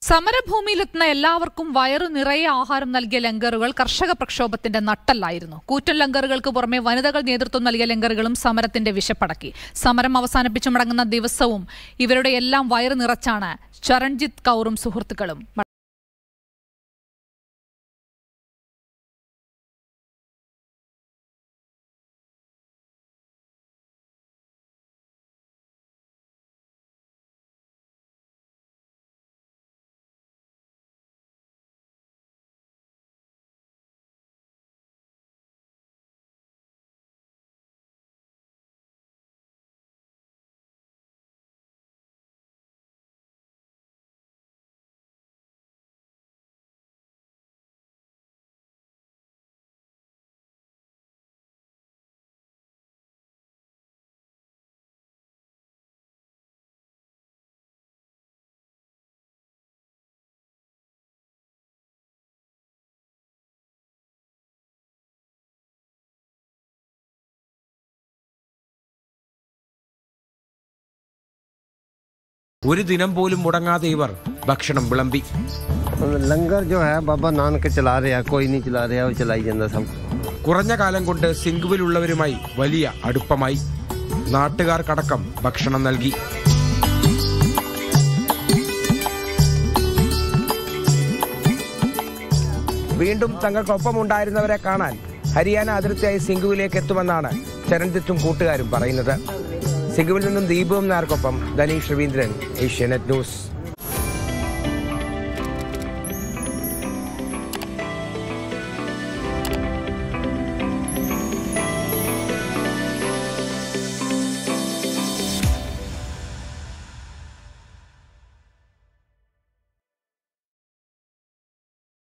സമരഭൂമിയിലെത്തുന്ന എല്ലാവർക്കും വയറു നിറയെ ആഹാരം നൽകിയ ലങ്കറുകൾ കർഷക പ്രക്ഷോഭത്തിന്റെ നട്ടല്ലായിരുന്നു കൂറ്റൻ ലങ്കറുകൾക്ക് പുറമെ വനിതകൾ നേതൃത്വം നൽകിയ ലങ്കറുകളും സമരത്തിന്റെ വിശപ്പടക്കി സമരം അവസാനിപ്പിച്ചു മടങ്ങുന്ന ദിവസവും ഇവരുടെ എല്ലാം വയറു നിറച്ചാണ് ചരൺജിത്ത് കൗറും സുഹൃത്തുക്കളും ഒരു ദിനം പോലും മുടങ്ങാതെ ഇവർ ഭക്ഷണം വിളമ്പി लंगर जो है बाबा नानक चला रहे हैं कोई नहीं चला रहा वो चलाई जाता सब കുറഞ്ഞ കാലം കൊണ്ട് സിംഗുവിലുള്ളവരുമായി വലിയ അടുപ്പമായി നാട്ടുകാർക്കടക്കം ഭക്ഷണം നൽകി വീണ്ടും തങ്ങൾക്കൊപ്പം ഉണ്ടായിരുന്നവരെ കാണാൻ ഹരിയാന അതിർത്തിയായി സിംഗുവിലേക്ക് എത്തുമെന്നാണ് ചരൺജിത്തും കൂട്ടുകാരും പറയുന്നത് സിംഗുവിൽ നിന്നും ദീപവും നാർക്കൊപ്പം ധനീഷ് രവീന്ദ്രൻ ഏഷ്യാനെറ്റ് ന്യൂസ്